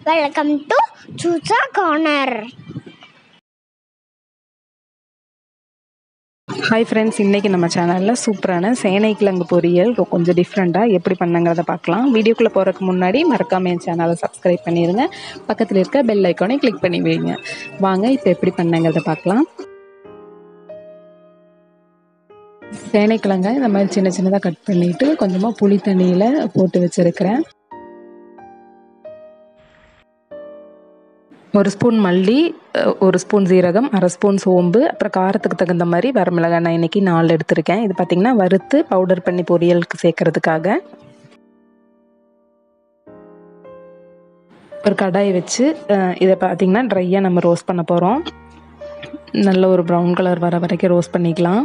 welcome to Soosa corner hi friends இன்றைக்கி நம்ம சேனலில் சூப்பரான சேனை கிழங்கு பொரியல் ரொ- கொஞ்சம் டிஃப்ரெண்ட்டாக எப்படி பண்ணுங்கிறத பார்க்கலாம் வீடியோக்குள்ளே போகிறதுக்கு முன்னாடி மறக்காம என் சேனலை சப்ஸ்கிரைப் பண்ணிடுங்க பக்கத்தில் இருக்க பெல் ஐக்கானை கிளிக் பண்ணி வைங்க வாங்க இப்போ எப்படி பண்ணுங்கிறத பார்க்கலாம் சேனைக்கிழங்கை இந்த மாதிரி சின்ன சின்னதாக கட் பண்ணிவிட்டு கொஞ்சமாக புளி தண்ணியில் போட்டு வச்சுருக்கிறேன் ஒரு ஸ்பூன் மல்லி அஹ், ஒரு ஸ்பூன் சீரகம் அரை ஸ்பூன் சோம்பு அப்புறம் காரத்துக்கு தகுந்த மாதிரி வரமிளகாய் நான் இன்னைக்கு நாலு எடுத்திருக்கேன் இது பார்த்திங்கன்னா வறுத்து பவுடர் பண்ணி பொரியலுக்கு சேர்க்கறதுக்காக ஒரு கடாய் வச்சு அஹ், இதை பார்த்திங்கன்னா ட்ரையாக நம்ம ரோஸ்ட் பண்ண போகிறோம் நல்ல ஒரு ப்ரௌன் கலர் வர வரைக்கும் ரோஸ்ட் பண்ணிக்கலாம்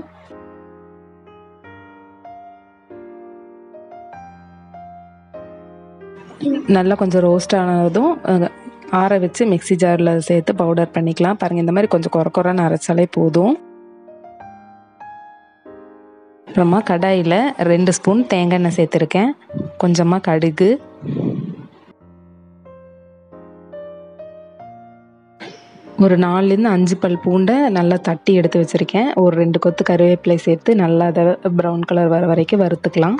நல்லா கொஞ்சம் ரோஸ்ட் ஆனதும் அஹ், ஆற வச்சு மிக்ஸி ஜாரில் சேர்த்து பவுடர் பண்ணிக்கலாம் பாருங்கள் இந்த மாதிரி கொஞ்சம் குறை குறைன்னு அரைச்சாலே போதும் அப்புறமா கடாயில் ரெண்டு ஸ்பூன் தேங்காய் எண்ணெய் சேர்த்துருக்கேன் கொஞ்சமாக கடுகு ஒரு நாலுலேருந்து அஞ்சு பல் பூண்டை நல்லா தட்டி எடுத்து வச்சுருக்கேன் ஒரு ரெண்டு கொத்து கருவேப்பிலை சேர்த்து நல்லா அதை ப்ரௌன் கலர் வர வரைக்கும் வறுத்துக்கலாம்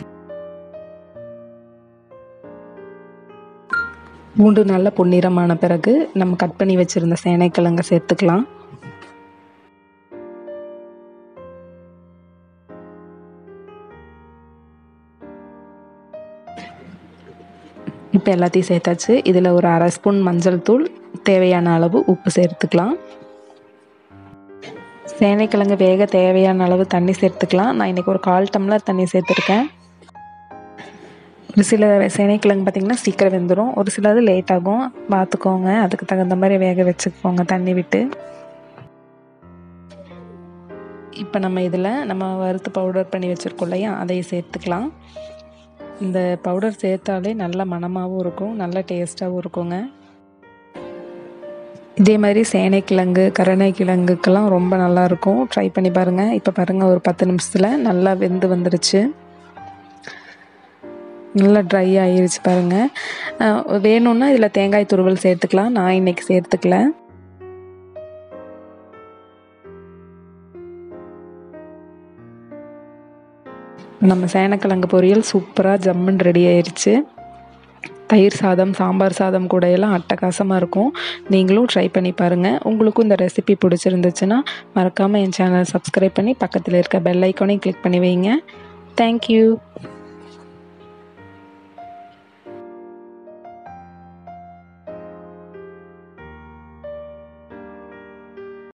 பூண்டு நல்ல பொன்னிறமான பிறகு நம்ம கட் பண்ணி வச்சுருந்த சேனைக்கிழங்க சேர்த்துக்கலாம் இப்போ எல்லாத்தையும் சேர்த்தாச்சு இதில் ஒரு அரை ஸ்பூன் மஞ்சள் தூள் தேவையான அளவு உப்பு சேர்த்துக்கலாம் சேனைக்கிழங்கு வேக தேவையான அளவு தண்ணி சேர்த்துக்கலாம் நான் இன்றைக்கி ஒரு கால் டம்ளர் தண்ணி சேர்த்துருக்கேன் ஒரு சில சேனைக்கிழங்கு பார்த்திங்கன்னா சீக்கிரம் வெந்துடும் ஒரு சிலது லேட் ஆகும் பார்த்துக்கோங்க அதுக்கு தகுந்த மாதிரி வேக வச்சுக்கோங்க தண்ணி விட்டு இப்போ நம்ம இதில் நம்ம வறுத்து பவுடர் பண்ணி வச்சுருக்கோம் இல்லையா அதையும் சேர்த்துக்கலாம் இந்த பவுடர் சேர்த்தாலே நல்ல மணமாகவும் இருக்கும் நல்ல டேஸ்ட்டாகவும் இருக்குங்க இதே மாதிரி சேனைக்கிழங்கு கருணைக்கிழங்குக்கெல்லாம் ரொம்ப நல்லா இருக்கும் ட்ரை பண்ணி பாருங்கள் இப்போ பாருங்கள் ஒரு பத்து நிமிஷத்தில் நல்லா வெந்து வந்துருச்சு நல்லா ட்ரை ஆயிருச்சு பாருங்கள் அஹ் வேணும்னா இதில் தேங்காய் துருவல் சேர்த்துக்கலாம் நான் இன்னைக்கு சேர்த்துக்கல நம்ம சேனக்கிழங்கு பொரியல் சூப்பராக ஜம்முன்னு ரெடி ஆயிருச்சு தயிர் சாதம் சாம்பார் சாதம் கூட எல்லாம் அட்டகாசமாக இருக்கும் நீங்களும் ட்ரை பண்ணி பாருங்கள் உங்களுக்கும் இந்த ரெசிபி பிடிச்சிருந்துச்சுன்னா மறக்காமல் என் சேனலை சப்ஸ்கிரைப் பண்ணி பக்கத்தில் இருக்க பெல் ஐக்கானையும் கிளிக் பண்ணி வைங்க தேங்க்யூ